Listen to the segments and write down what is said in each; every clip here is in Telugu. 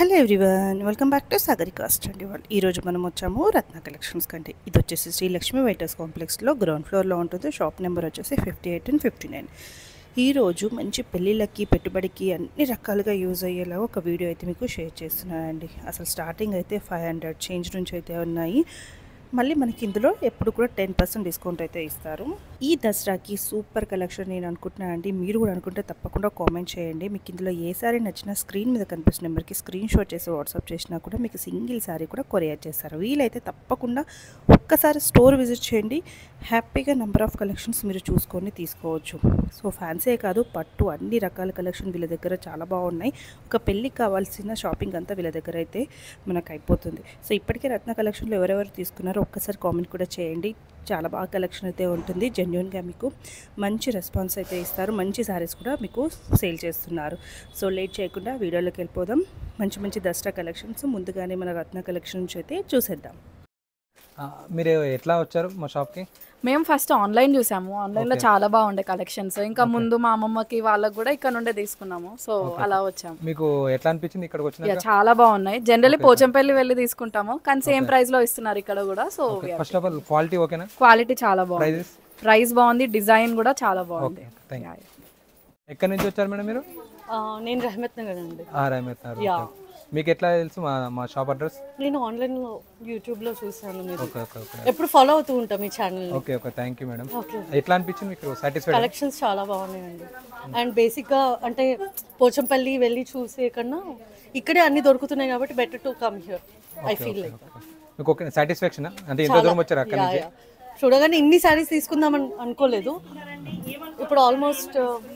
Hello everyone welcome back to సాగరి కాస్ట్ అండి వాళ్ళు ఈరోజు మనం వచ్చాము రత్న కలెక్షన్స్ కంటే ఇది వచ్చేసి శ్రీ లక్ష్మీ వైటర్స్ కాంప్లెక్స్లో గ్రౌండ్ ఫ్లోర్లో ఉంటుంది షాప్ నెంబర్ వచ్చేసి fifty eight and fifty nine ఈరోజు మంచి పెళ్ళిళ్ళకి పెట్టుబడికి అన్ని రకాలుగా యూజ్ అయ్యేలా ఒక వీడియో అయితే మీకు షేర్ చేస్తున్నానండి అసలు స్టార్టింగ్ అయితే ఫైవ్ హండ్రెడ్ చేంజ్ నుంచి అయితే ఉన్నాయి మళ్ళీ మనకి ఇందులో ఎప్పుడు కూడా టెన్ పర్సెంట్ డిస్కౌంట్ అయితే ఇస్తారు ఈ దసరాకి సూపర్ కలెక్షన్ నేను అనుకుంటున్నాను అండి మీరు కూడా అనుకుంటే తప్పకుండా కామెంట్ చేయండి మీకు ఇందులో ఏ సారీ నచ్చినా స్క్రీన్ మీద కనిపిస్తున్న నెంబర్కి స్క్రీన్ షాట్ చేసి వాట్సాప్ చేసినా కూడా మీకు సింగిల్ సారీ కూడా కొరియర్ చేస్తారు వీలైతే తప్పకుండా ఒక్కసారి స్టోర్ విజిట్ చేయండి హ్యాపీగా నెంబర్ ఆఫ్ కలెక్షన్స్ మీరు చూసుకొని తీసుకోవచ్చు సో ఫ్యాన్సీ కాదు పట్టు అన్ని రకాల కలెక్షన్ వీళ్ళ దగ్గర చాలా బాగున్నాయి ఒక పెళ్ళికి కావాల్సిన షాపింగ్ అంతా వీళ్ళ దగ్గర అయితే మనకు అయిపోతుంది సో ఇప్పటికే రత్న కలెక్షన్లో ఎవరెవరు తీసుకున్నారో ఒక్కసారి కామెంట్ కూడా చేయండి చాలా బాగా కలెక్షన్ అయితే ఉంటుంది జెన్యున్గా మీకు మంచి రెస్పాన్స్ అయితే ఇస్తారు మంచి సారీస్ కూడా మీకు సేల్ చేస్తున్నారు సో లేట్ చేయకుండా వీడియోలోకి వెళ్ళిపోదాం మంచి మంచి దసరా కలెక్షన్స్ ముందుగానే మన రత్న కలెక్షన్ నుంచి అయితే చూసేద్దాం ఆ, మీరు ఎట్లా వచ్చారు మా షాప్కి మేము ఫస్ట్ ఆన్లైన్ చూసాము ఆన్లైన్ లో Okay. చాలా బాగుండే కలెక్షన్స్ ఇంకా ముందు మా అమ్మమ్మకి వాళ్ళకి కూడా ఇక్కడ నుండే తీసుకున్నాము సో అలా వచ్చాము మీకు ఎట్లా అనిపించింది ఇక్కడికి యా, వచ్చినాక చాలా బాగున్నాయి జనరల్లీ పోచంపల్లి వెళ్ళి తీసుకుంటాము కానీ సేమ్ ప్రైస్ లో ఇస్తున్నారు ఇక్కడ కూడా so first of all quality ఓకేనా క్వాలిటీ చాలా బాగుంది ప్రైజెస్ ప్రైస్ బాగుంది డిజైన్ కూడా చాలా బాగుంది okay thank yeah, you yeah. ఎక్కడి నుంచి వచ్చారు మేడం మీరు ఆ, నేను రహమత్ నగర్ అండి ఆ, రాయమత్ నగర్. ఓకే. మీకు ఎట్లా తెలుసు మా మా షాప్ అడ్రస్ నేను ఆన్లైన్లో యూట్యూబ్లో చూసాను మీరు ఓకే ఓకే ఓకే ఎప్పుడు ఫాలో అవుతూ ఉంటాం మీ channel okay okay thank you madam okay ఎట్లా అనిపించింది మీకు సాటిస్ఫైడ్ కలెక్షన్స్ చాలా బాగున్నాయండి అండ్ బేసిక్గా అంటే పోచంపల్లి వెళ్ళి చూసే కన్నా ఇక్కడే అన్ని దొరుకుతున్నాయి కాబట్టి better to come here I feel like మీకు ఓకే సాటిస్ఫాక్షన్ అంటే ఎంత దూరం వచ్చారు అక్కడ నుంచి చూడగానే ఇన్ని శారీస్ తీసుకుందాం అన్- అనుకోలేదు ఇప్పుడు ఆల్మోస్ట్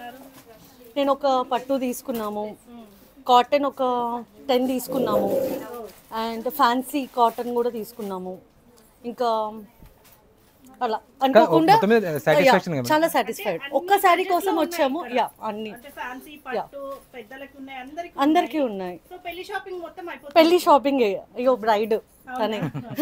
నేను ఒక పట్టు తీసుకున్నాము కాటన్ ఒక టెన్ తీసుకున్నాము అండ్ ఫ్యాన్సీ కాటన్ కూడా తీసుకున్నాము ఇంకా అలా అనుకోకుండా మొత్తం మీద సాటిస్ఫాక్షన్ Yeah, చాలా సాటిస్ఫైడ్ ఒక్క శారీ కోసం వచ్చాము యా అన్ని అందరికీ ఉన్నాయి పెళ్లి షాపింగ్ అయ్యో బ్రైడ్ తనే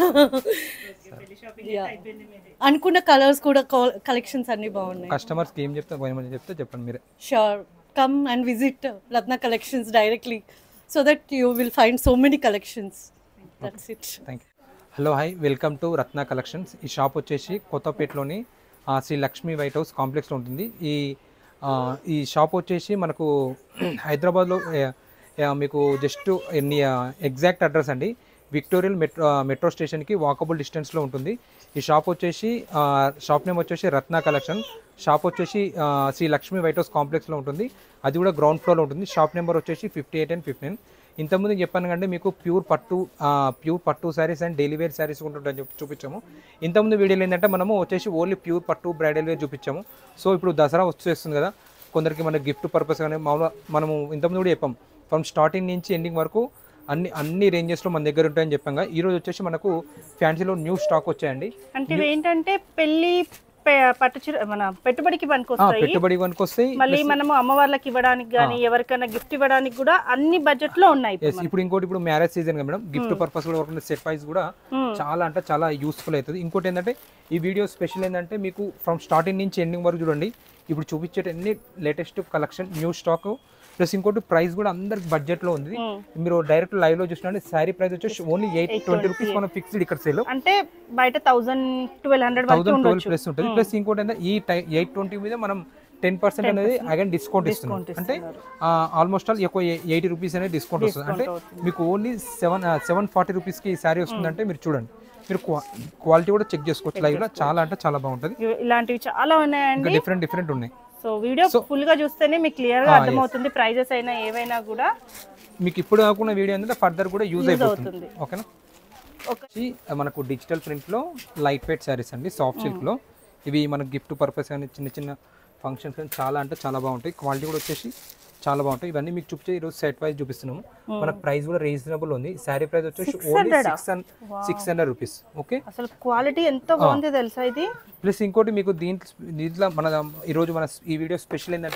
Yeah. అనుకున్న కలర్స్ కూడా కలెక్షన్స్ అన్ని బాగున్నాయి కస్టమర్స్కి ఏం చెప్తే ఏమని చెప్తే చెప్పండి మీరే sure come and visit Ratna collections directly so that you will find so many collections that's it thank you hello hi welcome to Ratna collections ఈ షాప్ వచ్చేసి కొత్తపేటలోని ఆ, శ్రీ లక్ష్మీ వైట్ హౌస్ కాంప్లెక్స్లో ఉంటుంది ఈ ఆ, ఈ షాప్ వచ్చేసి మనకు హైదరాబాద్లో ఏ, ఏ, మీకు జస్ట్ ఎన్ని ఎగ్జాక్ట్ అడ్రస్ అండి విక్టోరియల్ మెట్రో మెట్రో స్టేషన్కి వాకబుల్ డిస్టెన్స్లో ఉంటుంది ఈ షాప్ వచ్చేసి ఆ, షాప్ నేమ్ వచ్చేసి రత్న కలెక్షన్ షాప్ వచ్చేసి ఆ, శ్రీ లక్ష్మీ వైట్ హౌస్ కాంప్లెక్స్లో ఉంటుంది అది కూడా గ్రౌండ్ ఫ్లోర్లో ఉంటుంది షాప్ నెంబర్ వచ్చేసి ఫిఫ్టీ ఎయిట్ అండ్ ఫిఫ్టీన్ ఇంతకుముందు చెప్పాను కంటే మీకు ప్యూర్ పట్టు ప్యూర్ పట్టు saris and daily wear saris ఉంటుందని చెప్పి చూపించాము ఇంతకుముందు వీడియోలో ఏంటంటే మనము వచ్చేసి ఓన్లీ ప్యూర్ పట్టు బ్రైడల్ వేర్ చూపించాము సో ఇప్పుడు దసరా వచ్చేస్తుంది కదా కొందరికి మన గిఫ్ట్ పర్పస్ కానీ మామూలుగా మనము ఇంతకుముందు కూడా చెప్పాం ఫ్రమ్ స్టార్టింగ్ నుంచి ఎండింగ్ వరకు అన్ని అన్ని రేంజెస్లో మన దగ్గర ఉంటాయని చెప్పాం కదా ఈ రోజు వచ్చేసి మనకు ఫ్యాన్సీలో న్యూ స్టాక్ వచ్చాయండి అంటే ఇవి ఏంటంటే పెళ్లి పె- పట్టు చీర మన పెట్టుబడికి ఆ, పనికొస్తాయి పెట్టుబడి వరకు వస్తాయి మళ్ళీ మనము అమ్మవార్లకి ఇవ్వడానికి కానీ ఎవరికైనా గిఫ్ట్ ఇవ్వడానికి కూడా అన్ని బడ్జెట్ లో ఉన్నాయి ఇప్పుడు Yes, ఇప్పుడు ఇంకోటి ఇప్పుడు మ్యారేజ్ సీజన్ కదా మేడం గిఫ్ట్ పర్పస్ కూడా వర్క్ సెట్ వైజ్ కూడా చాలా అంటే చాలా యూస్ఫుల్ అవుతుంది ఇంకోటి ఏంటంటే ఈ వీడియో స్పెషల్ ఏంటంటే మీకు ఫ్రమ్ స్టార్టింగ్ నుంచి ఎండింగ్ వరకు చూడండి ఇప్పుడు చూపించే అన్ని latest collection new stock plus ఇంకోటి ప్రైస్ కూడా అందరికి బడ్జెట్ లో ఉంది మీరు డైరెక్ట్ లైవ్ లో చూసినట్టు శారీ ప్రైస్ వచ్చేసి ఓన్లీ ఎయిట్ ట్వంటీ రూపీస్ మనం ఫిక్స్డ్ ఇక్కడ సేల్ అంటే బయట థౌసండ్ ట్వెల్వ్ హండ్రెడ్ వరకు థౌసండ్ ట్వెల్వ్ ఉండొచ్చు ప్లస్ ఉంటుంది ప్లస్ ఇంకోటి ఏంటంటే ఈ ఎయిట్ ట్వంటీ మీద మనం టెన్ పర్సెంట్ అనేది అగైన్ డిస్కౌంట్ ఇస్తున్నాం అంటే ఆల్మోస్ట్ ఆల్ ఎక్కువ ఎయిటీ రూపీస్ అనేది డిస్కౌంట్ వస్తుంది అంటే మీకు ఓన్లీ సెవెన్ సెవెన్ ఫార్టీ రూపీస్కి ఈ శారీ వస్తుందంటే మీరు చూడండి మీరు క్వాలిటీ కూడా చెక్ చేసుకోవచ్చు లైవ్ లో చాలా అంటే చాలా బాగుంటుంది ఇవి- ఇలాంటివి చాలా ఇంకా ఉన్నాయండి డిఫరెంట్ డిఫరెంట్ ఉన్నాయి సో వీడియో ఫుల్ గా చూస్తేనే మీకు క్లియర్ గా Ah, అర్థమవుతుంది ప్రైజెస్ అయినా ఏవైనా కూడా మీకు ఇప్పుడు కాకుండా వీడియో ఏంటంటే ఫర్దర్ కూడా యూజ్ అయిపోతుంది అవుతుంది. ఓకేనా ఒక- వచ్చి మనకు డిజిటల్ ప్రింట్లో లైట్ వెయిట్ శారీస్ అండి సాఫ్ట్ సిల్క్లో ఇవి మనకు గిఫ్ట్ పర్పస్ కానీ చిన్న చిన్న ఫంక్షన్స్ కానీ చాలా అంటే చాలా బాగుంటాయి క్వాలిటీ కూడా వచ్చేసి చాలా బాగుంటాయి ఇవన్నీ మీకు చూపించే ఈరోజు సెట్ వైజ్ చూపిస్తున్నాము మనకు ప్రైస్ కూడా రీజనబుల్ ఉంది శారీ ప్రైస్ వచ్చేసి only six six hundred rupees okay అసలు క్వాలిటీ ఎంత బాగుంది తెలుసా ఇది ప్లస్ ఇంకోటి మీకు దీంట్లో దీంట్లో మన ఈరోజు మన ఈ వీడియో స్పెషల్ ఏంటంటే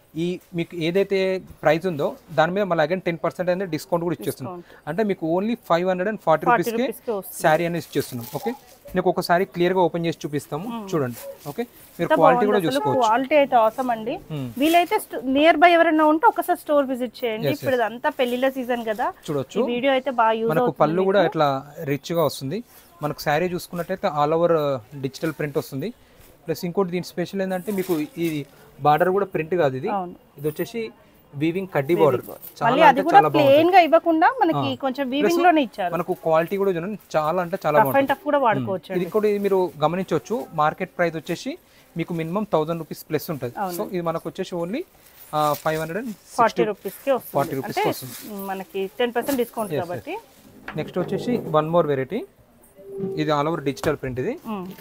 ఈ మీకు ఏదైతే ప్రైస్ ఉందో దాని మీద మళ్ళీ అగైన్ టెన్ పర్సెంట్ అనేది డిస్కౌంట్ కూడా ఇచ్చేస్తున్నాం అంటే మీకు only five hundred and forty రూపీస్కి రూపీస్కే వస్తుంది. శారీ అనేది ఇచ్చేస్తున్నాం ఓకే నీకు ఒకసారి క్లియర్గా ఓపెన్ చేసి చూపిస్తాము చూడండి ఓకే మీరు క్వాలిటీ కూడా చూసుకోవచ్చు క్వాలిటీ అయితే అవసరం అండి వీలైతే నియర్ బై ఎవరైనా ఉంటే ఒకసారి స్టోర్ విజిట్ చేయండి ఇప్పుడు ఇదంతా పెళ్లిళ్ళ సీజన్ కదా చూడొచ్చు ఈ వీడియో అయితే బాగా యూజ్ మనకు పళ్ళు కూడా ఇట్లా రిచ్గా వస్తుంది మనకు శారీ చూసుకున్నట్టయితే ఆల్ ఓవర్ డిజిటల్ ప్రింట్ వస్తుంది ప్లస్ ఇంకోటి దీని స్పెషల్ ఏంటంటే మీకు ఇది బార్డర్ కూడా ప్రింట్ కాదు ఇది ఇది వచ్చేసి వీవింగ్ కడ్డీ బార్డర్ చాలా మళ్ళీ అది అంటే కూడా చాలా బాగుంది ప్లేన్ గా ఇవ్వకుండా మనకి కొంచెం వీవింగ్ లోనే ఇచ్చారు మనకు క్వాలిటీ కూడా చూడండి చాలా అంటే చాలా రఫ్ అండ్ బాగుంటుంది టఫ్ కూడా వాడుకోవచ్చు ఇది కూడా ఇది మీరు గమనించవచ్చు మార్కెట్ ప్రైస్ వచ్చేసి మీకు మినిమం థౌసండ్ రూపీస్ ప్లస్ ఉంటుంది సో ఇది మనకు వచ్చేసి only five hundred and forty rupees కి ఫార్టీ వస్తుంది రూపీస్కి వస్తుంది మనకి టెన్ పర్సెంట్ డిస్కౌంట్ కాబట్టి నెక్స్ట్ వచ్చేసి వన్ మోర్ వెరైటీ ఇది ఆల్ ఓవర్ డిజిటల్ ప్రింట్ ఇది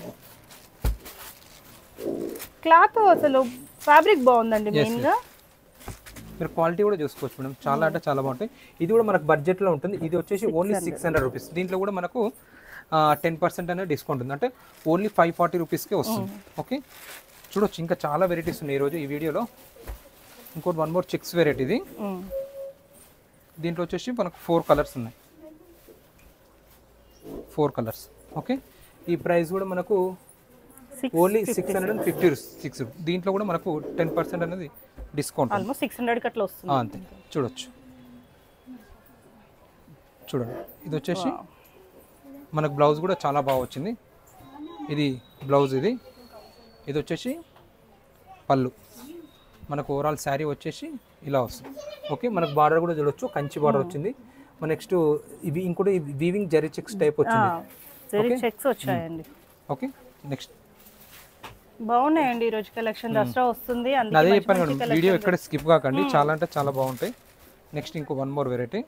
క్లాత్ అసలు ఫ్యాబ్రిక్ బాగుందండి మెయిన్ గా మీరు క్వాలిటీ కూడా చూసుకోవచ్చు మేడం చాలా అంటే చాలా బాగుంటాయి ఇది కూడా మనకు బడ్జెట్లో ఉంటుంది ఇది వచ్చేసి ఓన్లీ సిక్స్ హండ్రెడ్ రూపీస్ దీంట్లో కూడా మనకు టెన్ పర్సెంట్ అనేది డిస్కౌంట్ ఉంది అంటే ఓన్లీ ఫైవ్ ఫార్టీ రూపీస్కే వస్తుంది ఓకే చూడొచ్చు ఇంకా చాలా వెరైటీస్ ఉన్నాయి ఈరోజు ఈ వీడియోలో ఇంకోటి వన్ మోర్ చిక్స్ వెరైటీ ఇది దీంట్లో వచ్చేసి మనకు ఫోర్ కలర్స్ ఉన్నాయి ఫోర్ కలర్స్ ఓకే ఈ ప్రైస్ కూడా మనకు only six hundred and fifty six దీంట్లో కూడా మనకు టెన్ పర్సెంట్ అనేది డిస్కౌంట్ ఉంది. ఆల్మోస్ట్ సిక్స్ హండ్రెడ్ అట్లా వస్తుంది ఆ, అంతే చూడొచ్చు చూడండి ఇది వచ్చేసి మనకు బ్లౌజ్ కూడా చాలా బాగా వచ్చింది ఇది బ్లౌజ్ ఇది ఇది వచ్చేసి పళ్ళు మనకు ఓవరాల్ శారీ వచ్చేసి ఇలా వస్తుంది ఓకే మనకు బార్డర్ కూడా చూడొచ్చు కంచి బార్డర్ వచ్చింది మన నెక్స్ట్ ఇవి ఇంకోటి వీవింగ్ జరీ చెక్స్ టైప్ వచ్చింది జరీ చెక్స్ వచ్చాయండి ఓకే నెక్స్ట్ బాగున్నాయండి ఈ రోజు కలెక్షన్ దసరా వస్తుంది అందుకే అదే మంచి చెప్పాను మంచి మేడం వీడియో ఎక్కడ స్కిప్ కాకండి చాలా అంటే చాలా బాగుంటాయి నెక్స్ట్ ఇంకో వన్ మోర్ వెరైటీ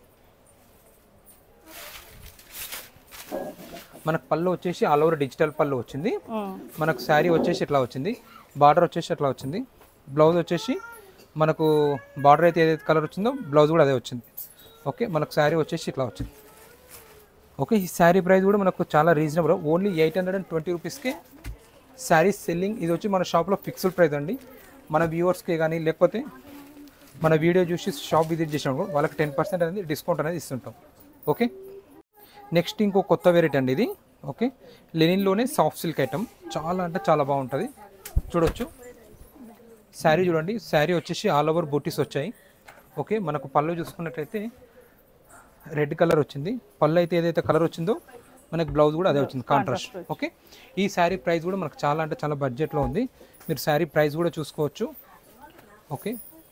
మనకు పళ్ళు వచ్చేసి ఆల్ ఓవర్ డిజిటల్ పళ్ళు వచ్చింది మ్మ్. మనకు శారీ వచ్చేసి ఇట్లా వచ్చింది బార్డర్ వచ్చేసి అట్లా వచ్చింది బ్లౌజ్ వచ్చేసి మనకు బార్డర్ అయితే ఏదైతే కలర్ వచ్చిందో బ్లౌజ్ కూడా అదే వచ్చింది ఓకే మనకు శారీ వచ్చేసి ఇట్లా వచ్చింది ఓకే ఈ శారీ ప్రైస్ కూడా మనకు చాలా reasonable only eight hundred and twenty రూపీస్కే శారీ సెల్లింగ్ ఇది వచ్చి మన షాప్లో ఫిక్స్డ్ ప్రైస్ అండి మన వ్యూవర్స్కి కానీ లేకపోతే మన వీడియో చూసి షాప్ విజిట్ చేసినప్పుడు వాళ్ళకి టెన్ పర్సెంట్ అనేది డిస్కౌంట్ అనేది ఇస్తుంటాం ఓకే నెక్స్ట్ ఇంకో కొత్త వెరైటీ అండి ఇది ఓకే లెనిన్లోనే సాఫ్ట్ సిల్క్ ఐటమ్ చాలా అంటే చాలా బాగుంటుంది చూడొచ్చు శారీ చూడండి శారీ వచ్చేసి ఆల్ ఓవర్ బూటీస్ వచ్చాయి ఓకే మనకు పళ్ళు చూసుకున్నట్లయితే రెడ్ కలర్ వచ్చింది పళ్ళు అయితే ఏదైతే కలర్ వచ్చిందో మనకి బ్లౌజ్ కూడా అదే వచ్చింది కాంట్రాస్ట్ ఓకే ఈ శారీ ప్రైస్ కూడా మనకు చాలా అంటే చాలా బడ్జెట్లో ఉంది మీరు శారీ ప్రైస్ కూడా చూసుకోవచ్చు ఓకే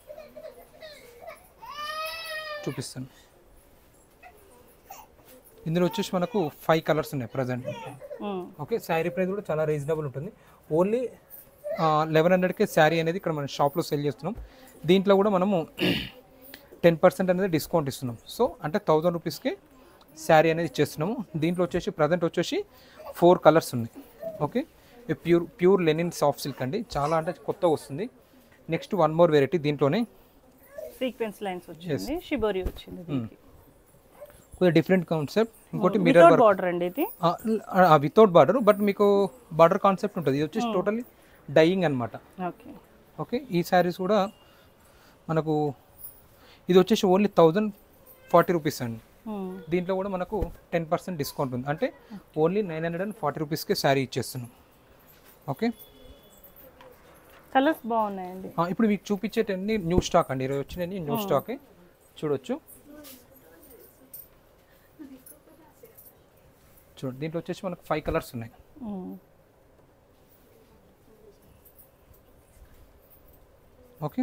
చూపిస్తాను ఇందులో వచ్చేసి మనకు ఫైవ్ కలర్స్ ఉన్నాయి present hmm. Okay sari price కూడా చాలా రీజనబుల్ ఉంటుంది ఓన్లీ లెవెన్ హండ్రెడ్కే శారీ అనేది ఇక్కడ మన షాప్లో సెల్ చేస్తున్నాం దీంట్లో కూడా మనము టెన్ పర్సెంట్ అనేది డిస్కౌంట్ ఇస్తున్నాం సో అంటే థౌజండ్ రూపీస్కి శారీ అనేది ఇచ్చేస్తున్నాము దీంట్లో వచ్చేసి ప్రజెంట్ వచ్చేసి ఫోర్ కలర్స్ ఉన్నాయి ఓకే ఇది pure pure linen soft silk అండి చాలా అంటే కొత్తగా వస్తుంది నెక్స్ట్ వన్ మోర్ వెరైటీ దీంట్లోనే సీక్వెన్స్ లైన్స్ వచ్చింది షిబోరి వచ్చింది దీనికి కొద్దిగా డిఫరెంట్ కాన్సెప్ట్ ఇంకోటి మిర్రర్ వితౌట్ వర్క్ బార్డర్ అండి ఇది వితౌట్ బార్డర్ బట్ మీకు బార్డర్ కాన్సెప్ట్ ఉంటుంది ఇది వచ్చేసి టోటల్లీ డైయింగ్ అనమాట ఓకే ఓకే ఈ శారీస్ కూడా మనకు ఇది వచ్చేసి ఓన్లీ థౌజండ్ ఫార్టీ రూపీస్ అండి దీంట్లో కూడా మనకు టెన్ పర్సెంట్ డిస్కౌంట్ ఉంది అంటే only nine hundred and forty రూపీస్కే శారీ ఇచ్చేస్తున్నాం ఓకే కలర్స్ బాగున్నాయండి ఆ, ఇప్పుడు మీకు చూపించేటన్ని న్యూ స్టాక్ అండి ఈరోజు వచ్చినవి న్యూ స్టాకే చూడొచ్చు చూడండి దీంట్లో వచ్చేసి మనకు ఫైవ్ కలర్స్ ఉన్నాయి మ్మ్. ఓకే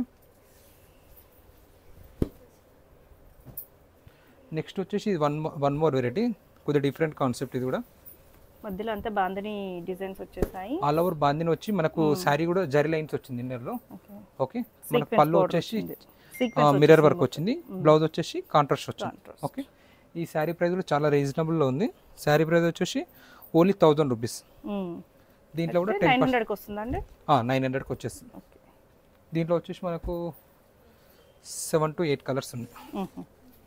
నెక్స్ట్ వచ్చేసి ఇది వన్ వన్ మోర్ వెరైటీ కొద్దిగా డిఫరెంట్ కాన్సెప్ట్ ఇది కూడా మధ్యలో అంతా బాందని డిజైన్స్ వచ్చేసాయి ఆల్ ఓవర్ బాందిని వచ్చి మనకు శారీ కూడా జరీ లైన్స్ వచ్చింది ఇన్నర్లో ఓకే ఓకే మనకు పళ్ళు వచ్చేసి సీక్వెన్స్ మిర్రర్ వర్క్ వచ్చింది బ్లౌజ్ వచ్చేసి కాంట్రాస్ట్ వచ్చింది ఓకే ఈ శారీ ప్రైస్ కూడా చాలా రీజనబుల్లో ఉంది శారీ ప్రైస్ వచ్చేసి ఓన్లీ థౌజండ్ రూపీస్ దీంట్లో కూడా టెన్ నైన్ హండ్రెడ్కి వస్తుందండి నైన్ హండ్రెడ్కి వచ్చేస్తుంది ఓకే దీంట్లో వచ్చేసి మనకు సెవెన్ టు ఎయిట్ కలర్స్ ఉన్నాయి మ్మ్.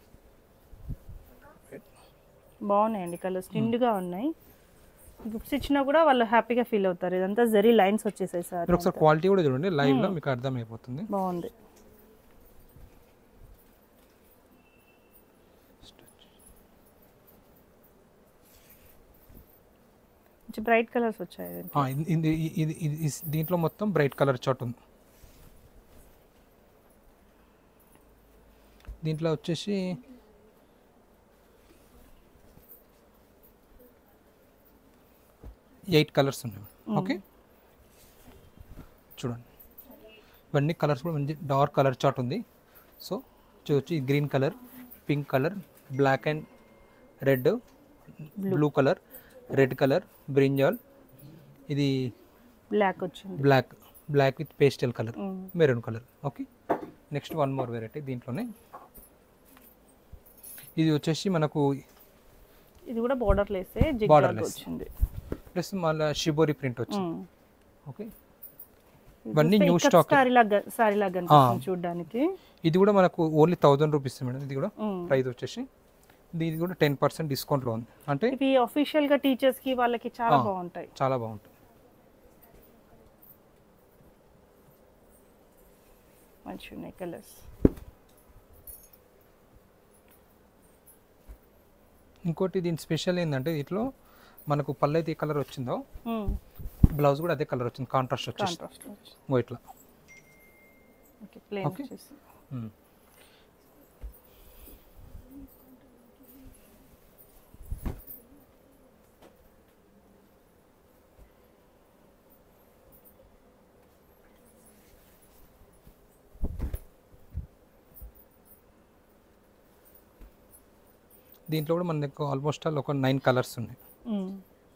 బాగున్నాయండి కలర్స్ నిండుగా ఉన్నాయి గిఫ్ట్స్ ఇచ్చినా కూడా వాళ్ళు హ్యాపీగా ఫీల్ అవుతారు ఇదంతా జరీ లైన్స్ వచ్చేసాయి సార్ మీరు ఒకసారి క్వాలిటీ కూడా చూడండి లైవ్లో మీకు అర్థమైపోతుంది బాగుంది మంచి బ్రైట్ కలర్స్ వచ్చాయి ఆ, ఇది- ఇది ఇది ఇది ఇది- దీంట్లో మొత్తం బ్రైట్ కలర్ చాట్ ఉంది దీంట్లో వచ్చేసి ఎయిట్ కలర్స్ ఉన్నాయి ఓకే చూడండి ఇవన్నీ కలర్స్ కూడా మంచి డార్క్ కలర్ చాట్ ఉంది సో చూడొచ్చు ఈ green colour pink colour black and red blue colour red colour brinjal ఇది బ్లాక్ వచ్చింది black black with pastel colour Mm. Maroon colour okay next one more variety దీంట్లోనే ఇది వచ్చేసి మనకు ఇది కూడా బోర్డర్ లేసే జిగ్ Borderless. వచ్చింది ప్లస్ మళ్ళీ షిబోరి ప్రింట్ వచ్చింది ఉమ్. ఓకే ఇది ఇవన్నీ చూస్తే new ఇక్కత్ stock. సారీ లాగా సారీ లాగా కనిపిస్తుంది చూడడానికి ఇది కూడా మనకు ఓన్లీ థౌజండ్ రూపీస్ మేడం ఇది కూడా ఉమ్. ప్రైస్ వచ్చేసి ఇది కూడా టెన్ పర్సెంట్ డిస్కౌంట్లో ఉంది అంటే ఇవి అఫీషియల్ గా టీచర్స్ కి వాళ్ళకి చాలా ఆ. బాగుంటాయి చాలా బాగుంటుంది మంచిగా ఉన్నాయి కలర్స్ ఇంకోటి దీని స్పెషల్ ఏంటంటే ఇట్లో మనకు పళ్ళు అయితే ఏ కలర్ వచ్చిందో బ్లౌజ్ కూడా అదే కలర్ వచ్చింది కాంట్రాస్ట్ వచ్చేసి కాంట్రాస్ట్ ఓ ఇట్లా ఓకే ప్లేన్ Okay. వచ్చేసి మ్మ్. దీంట్లో కూడా మనకు ఆల్మోస్ట్ ఆల్ ఒక నైన్ కలర్స్ ఉన్నాయి ఉమ్.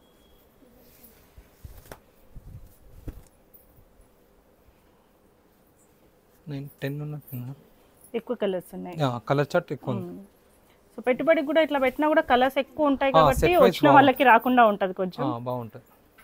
నైన్ టెన్ ఉన్నట్టున్నా ఎక్కువ కలర్స్ ఉన్నాయి కలర్ చార్ట్ ఎక్కువ ఉంది సో పెట్టుబడికి కూడా ఇట్లా పెట్టినా కూడా కలర్స్ ఎక్కువ ఉంటాయి ఆ, కాబట్టి set wise వచ్చిన బాగుంది. వాళ్ళకి రాకుండా ఉంటది కొంచెం ఆ, బాగుంటుంది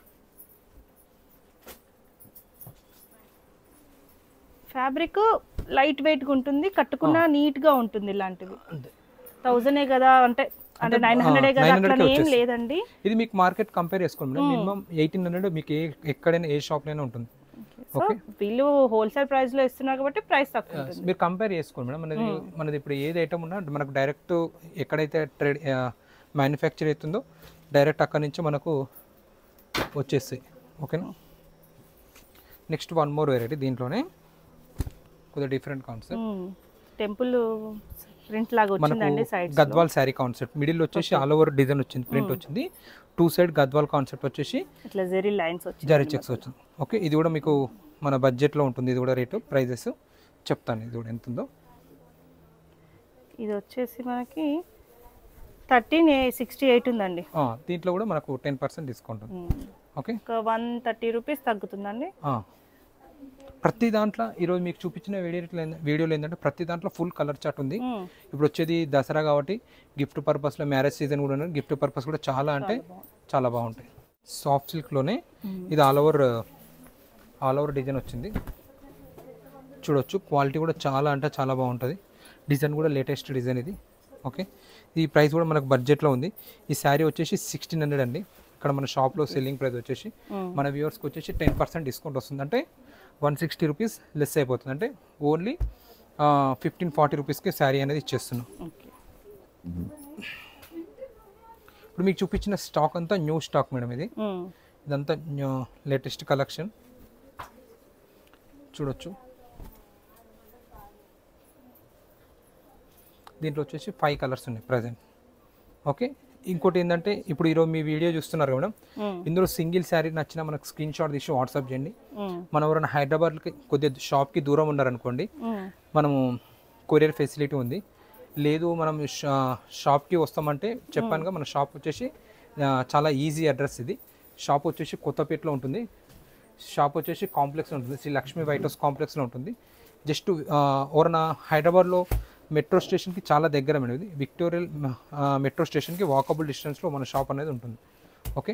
ఫ్యాబ్రిక్ లైట్ వెయిట్ గా ఉంటుంది కట్టుకున్నా నీట్ గా ఉంటుంది ఇలాంటివి అంతే థౌజండ్ కదా అంటే అంటే అంటే, నైన్ ఆ, హండ్రెడ్ కదా 900 కే అట్లా ఏం వచ్చేస్తుంది. లేదండి ఇది మీకు మార్కెట్ కంపేర్ చేసుకోండి మేడం మినిమం ఎయిటీన్ హండ్రెడ్ మీకు ఏ ఎక్కడైనా ఏ షాప్లైనా ఉంటుంది సో వీళ్ళు హోల్సేల్ ప్రైస్ లో ఇస్తున్నారు కాబట్టి ప్రైస్ తక్కువ ఉంటుంది మీరు కంపేర్ చేసుకోండి మేడం మనది మనది ఇప్పుడు ఏది ఐటమ్ ఉన్నా మనకు డైరెక్ట్ ఎక్కడైతే ట్రేడ్ మ్యానుఫ్యాక్చర్ అవుతుందో డైరెక్ట్ అక్కడ నుంచి మనకు వచ్చేస్తాయి ఓకేనా నెక్స్ట్ వన్ మోర్ వెరైటీ దీంట్లోనే కొద్దిగా డిఫరెంట్ కాన్సెప్ట్ టెంపుల్ ప్రింట్ లాగా మనకు వచ్చిందండి side Gadwal sari concept middle వచ్చేసి ఆల్ ఓవర్ డిజైన్ వచ్చింది ప్రింట్ వచ్చింది టూ సైడ్ గద్వాల్ కాన్సెప్ట్ వచ్చేసి ఇట్లా జెరీ లైన్స్ వచ్చి జరీ చెక్స్ వచ్చింది ఓకే ఇది కూడా మీకు మన బడ్జెట్లో ఉంటుంది ఇది కూడా రేటు ప్రైజెస్ చెప్తాను ఇది కూడా ఎంత ఉందో ఇది వచ్చేసి మనకి థర్టీన్ సిక్స్టీ ఎయిట్ ఉందండి ఆ, దీంట్లో కూడా మనకు టెన్ పర్సెంట్ డిస్కౌంట్ ఉంది ఉమ్. ఓకే ఒక వన్ థర్టీ రూపీస్ తగ్గుతుందండి ఆ. ప్రతి దాంట్లో ఈరోజు మీకు చూపించిన వీడియో వీడియోలో ఏంటంటే ప్రతి దాంట్లో ఫుల్ కలర్ చార్ట్ ఉంది ఉమ్. ఇప్పుడు వచ్చేది దసరా కాబట్టి గిఫ్ట్ పర్పస్లో మ్యారేజ్ సీజన్ కూడా ఉంది గిఫ్ట్ పర్పస్ కూడా చాలా అంటే చాలా బాగుంటాయి సాఫ్ట్ సిల్క్లోనే ఇది all over all over design వచ్చింది చూడొచ్చు క్వాలిటీ కూడా చాలా అంటే చాలా బాగుంటుంది డిజైన్ కూడా లేటెస్ట్ డిజైన్ ఇది ఓకే ఈ ప్రైస్ కూడా మనకు బడ్జెట్లో ఉంది ఈ శారీ వచ్చేసి సిక్స్టీన్ హండ్రెడ్ అండి ఇక్కడ మన షాప్లో సెల్లింగ్ ప్రైస్ వచ్చేసి Mm. మన వ్యూవర్స్కి వచ్చేసి టెన్ పర్సెంట్ డిస్కౌంట్ వస్తుంది అంటే వన్ సిక్స్టీ రూపీస్ లెస్ అయిపోతుంది అంటే ఓన్లీ ఫిఫ్టీన్ ఫార్టీ రూపీస్కి శారీ అనేది ఇచ్చేస్తున్నాం ఓకే ఇప్పుడు మీకు చూపించిన స్టాక్ అంతా న్యూ స్టాక్ మేడం ఇది ఉమ్. ఇదంతా లేటెస్ట్ కలెక్షన్ చూడొచ్చు దీంట్లో వచ్చేసి ఫైవ్ కలర్స్ ఉన్నాయి ప్రజెంట్ ఓకే ఇంకోటి ఏంటంటే ఇప్పుడు ఈరోజు మీ వీడియో చూస్తున్నారు మేడం ఉమ్. ఇందులో సింగిల్ శారీ నచ్చిన మనకు స్క్రీన్ షాట్ తీసి వాట్సాప్ చేయండి ఉమ్. మనం ఎవరైనా హైదరాబాద్కి కొద్దిగా షాప్కి దూరం ఉన్నారనుకోండి ఉమ్. మనము కొరియర్ ఫెసిలిటీ ఉంది లేదు మనం షా- షాప్కి వస్తామంటే చెప్పానుగా మన షాప్ వచ్చేసి ఆ, చాలా ఈజీ అడ్రస్ ఇది షాప్ వచ్చేసి కొత్తపేటలో ఉంటుంది షాప్ వచ్చేసి కాంప్లెక్స్లో ఉంటుంది శ్రీ లక్ష్మీ వైట్ హౌస్ కాంప్లెక్స్లో ఉంటుంది జస్ట్ ఎవరైనా హైదరాబాద్లో మెట్రో స్టేషన్కి చాలా దగ్గర మేడం ఇది విక్టోరియల్ మెట్రో స్టేషన్కి వాకబుల్ డిస్టెన్స్లో మన షాప్ అనేది ఉంటుంది ఓకే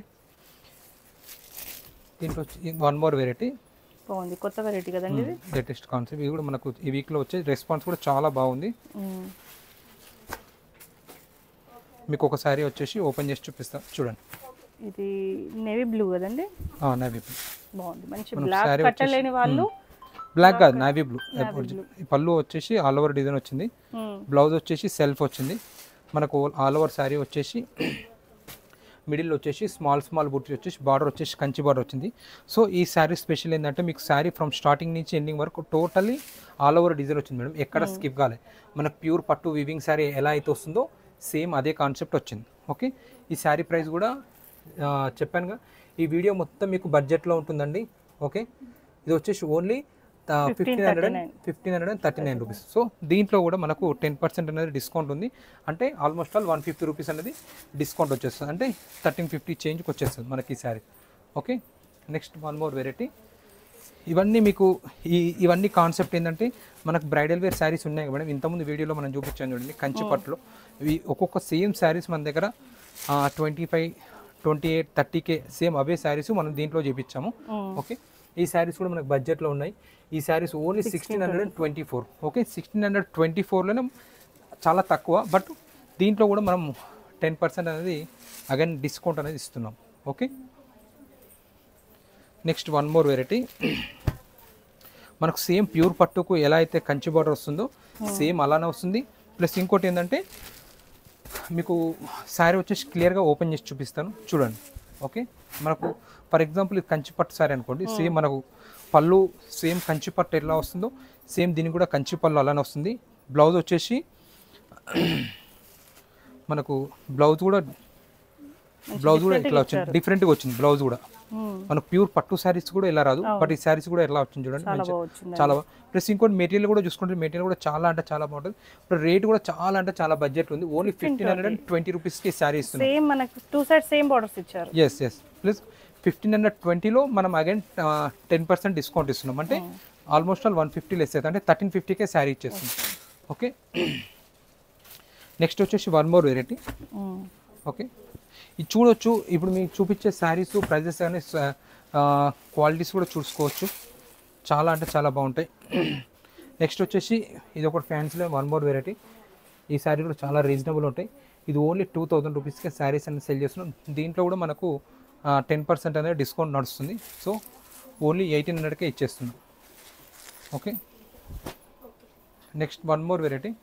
దీంట్లో వచ్చి వన్ మోర్ వెరైటీ బాగుంది కొత్త వెరైటీ కదండి ఇది లేటెస్ట్ కాన్సెప్ట్ ఇది కూడా మనకు ఈ వీక్లో వచ్చే రెస్పాన్స్ కూడా చాలా బాగుంది ఉమ్. మీకు ఒకసారి వచ్చేసి ఓపెన్ చేసి చూపిస్తా చూడండి ఇది నేవీ బ్లూ కదండి నావీ బాగుంది మంచి మనకు బ్లాక్ saree కట్టలేని వాళ్ళు బ్లాక్ కాదు నావీ బ్లూ ఈ పళ్ళు వచ్చేసి ఆల్ ఓవర్ డిజైన్ వచ్చింది ఉమ్. బ్లౌజ్ వచ్చేసి సెల్ఫ్ వచ్చింది మనకు ఆల్ ఓవర్ శారీ వచ్చేసి మిడిల్ వచ్చేసి స్మాల్ స్మాల్ బుట్టి వచ్చేసి బార్డర్ వచ్చేసి కంచి బార్డర్ వచ్చింది సో ఈ శారీ స్పెషల్ ఏంటంటే మీకు శారీ ఫ్రమ్ స్టార్టింగ్ నుంచి ఎండింగ్ వరకు టోటల్లీ ఆల్ ఓవర్ డిజైన్ వచ్చింది మేడం ఎక్కడ స్కిప్ కాలే మనకు ప్యూర్ పట్టు వివింగ్ శారీ ఎలా అయితే వస్తుందో సేమ్ అదే కాన్సెప్ట్ వచ్చింది ఓకే ఈ శారీ ప్రైస్ కూడా ఆ, చెప్పానుగా ఈ వీడియో మొత్తం మీకు బడ్జెట్లో ఉంటుందండి ఓకే ఇది వచ్చేసి only fifteen hundred and fifteen hundred and thirty nine rupees so దీంట్లో కూడా మనకు టెన్ పర్సెంట్ అనేది డిస్కౌంట్ ఉంది అంటే almost all one fifty rupees అనేది డిస్కౌంట్ వచ్చేస్తుంది అంటే థర్టీన్ ఫిఫ్టీ చేంజ్కి వచ్చేస్తుంది మనకి ఈ sari okay next one more variety ఇవన్నీ మీకు ఈ ఇవన్నీ కాన్సెప్ట్ ఏంటంటే మనకు బ్రైడల్ వేర్ శారీస్ ఉన్నాయి మేడం ఇంతకుముందు వీడియోలో మనం చూపించాను చూడండి కంచి పట్టులో ఇవి ఒక్కొక్క సేమ్ శారీస్ మన దగ్గర twenty five twenty eight thirty కే సేమ్ అవే శారీస్ మనం దీంట్లో చూపించాము ఓకే ఈ శారీస్ కూడా మనకు బడ్జెట్లో ఉన్నాయి ఈ saris only sixteen hundred and twenty four okay sixteen hundred twenty ఫోర్లోనే చాలా తక్కువ బట్ దీంట్లో కూడా మనం టెన్ పర్సెంట్ అనేది అగైన్ డిస్కౌంట్ అనేది ఇస్తున్నాం okay next one more variety మనకు సేమ్ ప్యూర్ పట్టుకు ఎలా అయితే కంచి బార్డర్ వస్తుందో సేమ్ అలానే వస్తుంది ప్లస్ ఇంకోటి ఏంటంటే మీకు శారీ వచ్చేసి క్లియర్గా ఓపెన్ చేసి చూపిస్తాను చూడండి ఓకే మనకు ఫర్ ఎగ్జాంపుల్ ఇది కంచి పట్టు శారీ అనుకోండి సేమ్ మనకు పళ్ళు సేమ్ కంచి పట్టు ఎలా వస్తుందో సేమ్ దీనికి కూడా కంచి పళ్ళు అలానే వస్తుంది బ్లౌజ్ వచ్చేసి మనకు బ్లౌజ్ కూడా బ్లౌజ్ కూడా ఇట్లా వచ్చింది డిఫరెంట్గా వచ్చింది బ్లౌజ్ కూడా మనకు ప్యూర్ పట్టు శారీస్ కూడా ఇలా రాదు బట్ ఈ శారీస్ కూడా ఎలా వచ్చింది చూడండి మంచిగా. చాలా బాగా ప్లస్ ఇంకోటి మెటీరియల్ కూడా చూసుకుంటే మెటీరియల్ కూడా చాలా అంటే చాలా బాగుంటుంది ఇప్పుడు రేట్ కూడా చాలా అంటే చాలా బడ్జెట్ ఉంది only fifteen hundred and twenty రూపీస్కి శారీ ఇస్తుంది సేమ్ మనకు టూ సైడ్ సేమ్ బార్డర్స్ ఇచ్చారు yes yes plus fifteen hundred ట్వంటీలో మనం అగైన్ టెన్ పర్సెంట్ డిస్కౌంట్ ఇస్తున్నాం అంటే almost all one fifty less అవుతుంది అంటే థర్టీన్ ఫిఫ్టీకే శారీ ఇచ్చేస్తుంది ఓకే నెక్స్ట్ వచ్చేసి వన్ మోర్ వెరైటీ ఓకే ఇది చూడొచ్చు ఇప్పుడు మీకు చూపించే శారీస్ ప్రైజెస్ కానీ క్వాలిటీస్ కూడా చూసుకోవచ్చు చాలా అంటే చాలా బాగుంటాయి నెక్స్ట్ వచ్చేసి ఇది ఒక ఫ్యాన్సీలో వన్ మోర్ వెరైటీ ఈ శారీ కూడా చాలా రీజనబుల్ ఉంటాయి ఇది ఓన్లీ టూ థౌజండ్ రూపీస్కే శారీస్ అనేది సెల్ చేస్తున్నాం దీంట్లో కూడా మనకు టెన్ పర్సెంట్ అనేది డిస్కౌంట్ నడుస్తుంది సో ఓన్లీ ఎయిటీన్ హండ్రెడ్కే ఇచ్చేస్తున్నాం okay next one more variety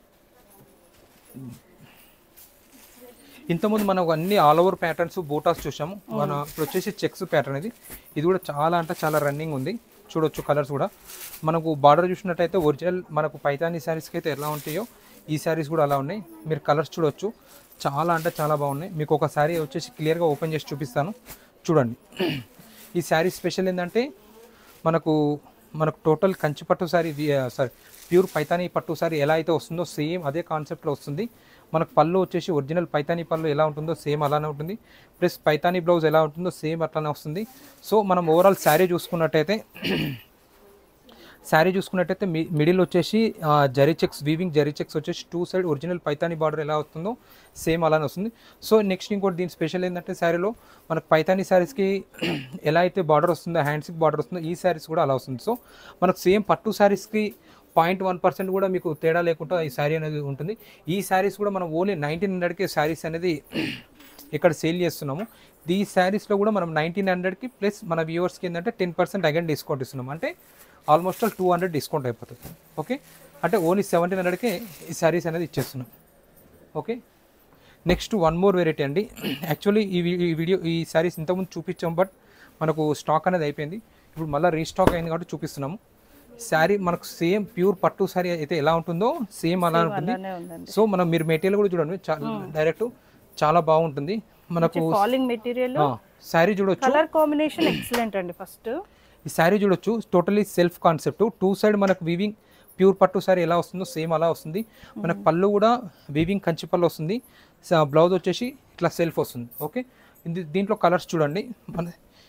ఇంతకుముందు మనం అన్ని ఆల్ ఓవర్ ప్యాటర్న్స్ బూటాస్ చూసాము మన ఇప్పుడు వచ్చేసి చెక్స్ ప్యాటర్న్ ఇది ఇది కూడా చాలా అంటే చాలా రన్నింగ్ ఉంది చూడొచ్చు కలర్స్ కూడా మనకు బార్డర్ చూసినట్టయితే ఒరిజినల్ మనకు పైతానీ శారీస్కి అయితే ఎలా ఉంటాయో ఈ శారీస్ కూడా అలా ఉన్నాయి మీరు కలర్స్ చూడొచ్చు చాలా అంటే చాలా బాగున్నాయి మీకు ఒక శారీ వచ్చేసి క్లియర్గా ఓపెన్ చేసి చూపిస్తాను చూడండి ఈ శారీ స్పెషల్ ఏంటంటే మనకు మనకు టోటల్ కంచి పట్టు శారీ సారీ ప్యూర్ పైతానీ పట్టు శారీ ఎలా అయితే వస్తుందో సేమ్ అదే కాన్సెప్ట్లో వస్తుంది మనకు పళ్ళు వచ్చేసి ఒరిజినల్ పైతానీ పళ్ళు ఎలా ఉంటుందో సేమ్ అలానే ఉంటుంది ప్లస్ పైతానీ బ్లౌజ్ ఎలా ఉంటుందో సేమ్ అట్లానే వస్తుంది సో మనం ఓవరాల్ శారీ చూసుకున్నట్టయితే శారీ చూసుకున్నట్టయితే మీ మిడిల్ వచ్చేసి ఆ, zari checks weaving zari checks వచ్చేసి two side original Paithani border ఎలా వస్తుందో సేమ్ అలానే వస్తుంది సో నెక్స్ట్ ఇంకోటి దీని స్పెషల్ ఏంటంటే శారీలో మనకు పైతానీ శారీస్కి ఎలా అయితే బార్డర్ వస్తుందో హ్యాండ్స్కి బార్డర్ వస్తుందో ఈ శారీస్ కూడా అలా వస్తుంది సో మనకు సేమ్ పట్టు శారీస్కి పాయింట్ వన్ పర్సెంట్ కూడా మీకు తేడా లేకుండా ఈ శారీ అనేది ఉంటుంది ఈ శారీస్ కూడా మనం ఓన్లీ నైన్టీన్ హండ్రెడ్కి శారీస్ అనేది ఇక్కడ సేల్ చేస్తున్నాము ఈ శారీస్లో కూడా మనం నైన్టీన్ హండ్రెడ్కి ప్లస్ మన వ్యూవర్స్కి ఏంటంటే టెన్ పర్సెంట్ అగైన్ డిస్కౌంట్ ఇస్తున్నాం అంటే almost all two hundred discount అయిపోతుంది ఓకే అంటే ఓన్లీ సెవెంటీన్ హండ్రెడ్కే ఈ శారీస్ అనేది ఇచ్చేస్తున్నాం okay next one more variety అండి యాక్చువల్లీ ఈ వీ- ఈ వీడియో ఈ శారీస్ ఇంతకుముందు చూపించాం బట్ మనకు స్టాక్ అనేది అయిపోయింది ఇప్పుడు మళ్ళీ రీస్టాక్ అయింది కాబట్టి చూపిస్తున్నాము శారీ మనకు సేమ్ ప్యూర్ పట్టు శారీ అయితే ఎలా ఉంటుందో సేమ్ అలా ఉంటుంది అలానే ఉందండి సో మనం మీరు మెటీరియల్ కూడా చూడండి చాలా డైరెక్ట్ చాలా బాగుంటుంది మనకు ఫాలింగ్ మెటీరియల్ శారీ చూడొచ్చు కలర్ కాంబినేషన్ ఎక్సలెంట్ అండి ఫస్ట్ ఈ శారీ చూడొచ్చు totally self concept two side మనకు వీవింగ్ ప్యూర్ పట్టు శారీ ఎలా వస్తుందో సేమ్ అలా వస్తుంది మనకు పళ్ళు కూడా వీవింగ్ కంచి పళ్ళు వస్తుంది బ్లౌజ్ వచ్చేసి ఇట్లా సెల్ఫ్ వస్తుంది ఓకే ఇది దీంట్లో కలర్స్ చూడండి మన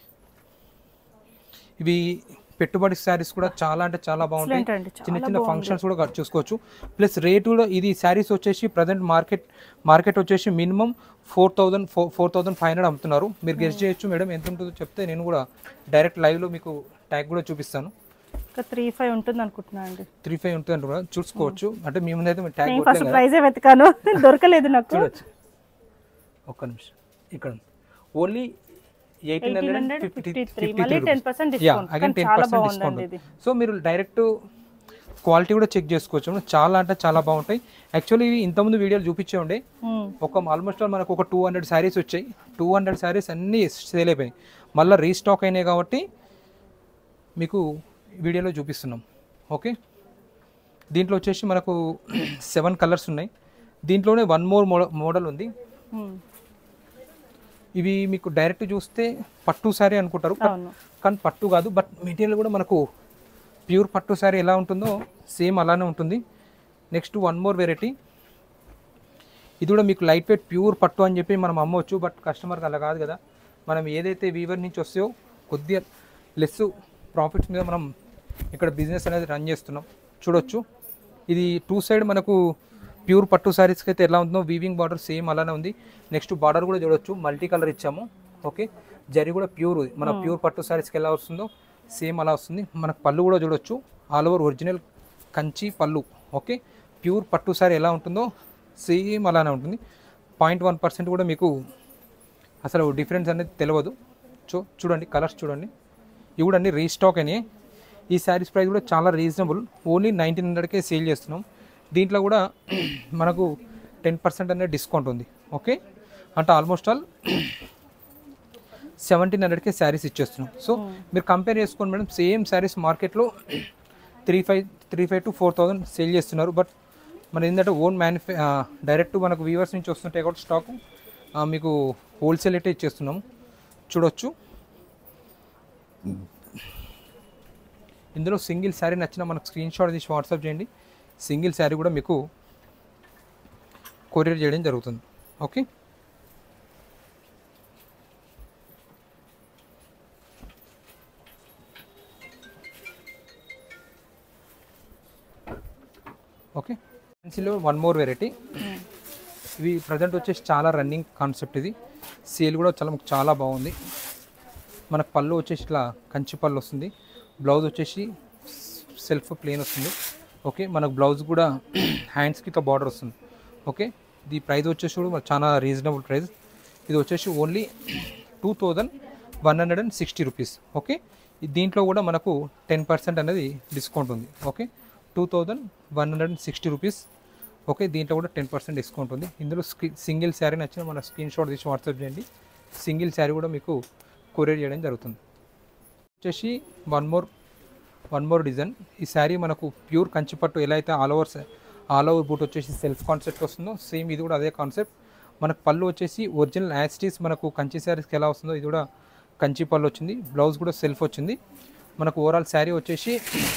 ఇవి పెట్టుబడి శారీస్ కూడా చాలా అంటే చాలా బాగుంటాయి Excellent అండి, చిన్న చాలా చిన్న ఫంక్షన్స్ కూడా గా- చూసుకోవచ్చు ప్లస్ రేట్ కూడా ఇది శారీస్ వచ్చేసి ప్రజెంట్ మార్కెట్ మార్కెట్ వచ్చేసి minimum four thousand four four thousand five hundred అమ్ముతున్నారు మీరు గెస్ట్ చేయొచ్చు మేడం ఎంత ఉంటుందో చెప్తే నేను కూడా డైరెక్ట్ లైవ్లో మీకు ట్యాగ్ కూడా చూపిస్తాను ఒక త్రీ ఫైవ్ ఉంటుంది అనుకుంటున్నా అండి త్రీ ఫైవ్ ఉంటుంది కూడా చూసుకోవచ్చు అంటే మీ ముందు అయితే ట్యాగ్ నేను కొట్టలేం ఫస్ట్ కదా ప్రైజే వెతకాను దొరకలేదు నాకు చూడొచ్చు ఒక్క నిమిషం ఇక్కడ ఓన్లీ ఎయిటీన్ హండ్రెడ్ ఫిఫ్టీ 1853 మళ్ళీ 10% యా discount. అగైన్ కానీ టెన్ చాలా పర్సెంట్ బాగుందండి డిస్కౌంట్ సో మీరు డైరెక్ట్ క్వాలిటీ కూడా చెక్ చేసుకోవచ్చు చాలా అంటే చాలా బాగుంటాయి యాక్చువల్లీ ఇవి ఇంతకుముందు వీడియోలు చూపించే ఉండే ఒక ఆల్మోస్ట్ మనకు ఒక టూ హండ్రెడ్ శారీస్ వచ్చాయి టూ హండ్రెడ్ శారీస్ అన్నీ సేల్ అయిపోయాయి మళ్ళీ రీస్టాక్ అయినాయి కాబట్టి మీకు వీడియోలో చూపిస్తున్నాం ఓకే దీంట్లో వచ్చేసి మనకు సెవెన్ కలర్స్ ఉన్నాయి దీంట్లోనే వన్ మోర్ మోడల్ ఉంది ఇవి మీకు డైరెక్ట్ చూస్తే పట్టు శారీ అనుకుంటారు but అవును. కానీ పట్టు కాదు బట్ మెటీరియల్ కూడా మనకు ప్యూర్ పట్టు శారీ ఎలా ఉంటుందో సేమ్ అలానే ఉంటుంది నెక్స్ట్ వన్ మోర్ వెరైటీ ఇది కూడా మీకు లైట్ వెయిట్ ప్యూర్ పట్టు అని చెప్పి మనం అమ్మవచ్చు బట్ కస్టమర్కి అలా కాదు కదా మనం ఏదైతే వీవర్ నుంచి వస్తాయో కొద్దిగా లెస్ ప్రాఫిట్స్ మీద మనం ఇక్కడ బిజినెస్ అనేది రన్ చేస్తున్నాం చూడొచ్చు ఇది టూ సైడ్ మనకు ప్యూర్ పట్టు శారీస్కి అయితే ఎలా ఉందో వీవింగ్ బార్డర్ సేమ్ అలానే ఉంది నెక్స్ట్ బార్డర్ కూడా చూడొచ్చు మల్టీ కలర్ ఇచ్చాము ఓకే జరి కూడా ప్యూర్ మన ప్యూర్ పట్టు శారీస్కి ఎలా వస్తుందో సేమ్ అలా వస్తుంది మనకు పళ్ళు కూడా చూడొచ్చు ఆల్ ఓవర్ ఒరిజినల్ కంచి పళ్ళు ఓకే ప్యూర్ పట్టు శారీ ఎలా ఉంటుందో సేమ్ అలానే ఉంటుంది పాయింట్ వన్ పర్సెంట్ కూడా మీకు అసలు డిఫరెన్స్ అనేది తెలియదు చూ చూడండి కలర్స్ చూడండి ఇవి కూడా అన్ని రీస్టాక్ అయినాయి ఈ శారీస్ ప్రైస్ కూడా చాలా రీజనబుల్ ఓన్లీ నైన్టీన్ హండ్రెడ్కే సేల్ చేస్తున్నాం దీంట్లో కూడా మనకు టెన్ పర్సెంట్ అనేది డిస్కౌంట్ ఉంది ఓకే అంటే ఆల్మోస్ట్ ఆల్ సెవెంటీన్ హండ్రెడ్కే శారీస్ ఇచ్చేస్తున్నాం సో మీరు కంపేర్ చేసుకోండి మేడం సేమ్ శారీస్ మార్కెట్లో three five three five two four thousand sale చేస్తున్నారు బట్ మన ఏంటంటే ఓన్ మ్యానుఫ్యా డైరెక్ట్ మనకు వీవర్స్ నుంచి వస్తుంటాయి కాబట్టి స్టాక్ మీకు హోల్సేల్ అయితే ఇచ్చేస్తున్నాము చూడొచ్చు ఇందులో సింగిల్ శారీ నచ్చిన మనకు స్క్రీన్ షాట్ తీసి వాట్సాప్ చేయండి సింగిల్ శారీ కూడా మీకు కొరియర్ చేయడం జరుగుతుంది ఓకే ఓకే పెన్సిల్లో వన్ మోర్ వెరైటీ ఇవి ప్రజెంట్ వచ్చేసి చాలా రన్నింగ్ కాన్సెప్ట్ ఇది సేల్ కూడా చాలా చాలా బాగుంది మనకు పళ్ళు వచ్చేసి ఇట్లా కంచి పళ్ళు వస్తుంది బ్లౌజ్ వచ్చేసి సెల్ఫ్ ప్లేన్ వస్తుంది ఓకే మనకు బ్లౌజ్ కూడా హ్యాండ్స్కి ఇట్లా బార్డర్ వస్తుంది ఓకే ఇది ప్రైస్ వచ్చేసి కూడా మనకు చాలా రీజనబుల్ ప్రైస్ ఇది వచ్చేసి only two thousand one hundred and sixty rupees okay దీంట్లో కూడా మనకు టెన్ పర్సెంట్ అనేది డిస్కౌంట్ ఉంది okay two thousand one hundred and sixty rupees okay దీంట్లో కూడా టెన్ పర్సెంట్ డిస్కౌంట్ ఉంది ఇందులో స్క్రీ సింగిల్ శారీ నచ్చిన మన స్క్రీన్ షాట్ తీసి వాట్సాప్ చేయండి సింగిల్ శారీ కూడా మీకు కొరియర్ చేయడం జరుగుతుంది వచ్చేసి one more one more design ఈ శారీ మనకు ప్యూర్ కంచిపట్టు ఎలా అయితే ఆల్ ఓవర్ ఆల్ ఓవర్ బూట్ వచ్చేసి సెల్ఫ్ కాన్సెప్ట్ వస్తుందో సేమ్ ఇది కూడా అదే కాన్సెప్ట్ మనకు పళ్ళు వచ్చేసి ఒరిజినల్ యాస్టీస్ మనకు కంచి శారీస్కి ఎలా వస్తుందో ఇది కూడా కంచి పళ్ళు వచ్చింది బ్లౌజ్ కూడా సెల్ఫ్ వచ్చింది మనకు ఓవరాల్ శారీ వచ్చేసి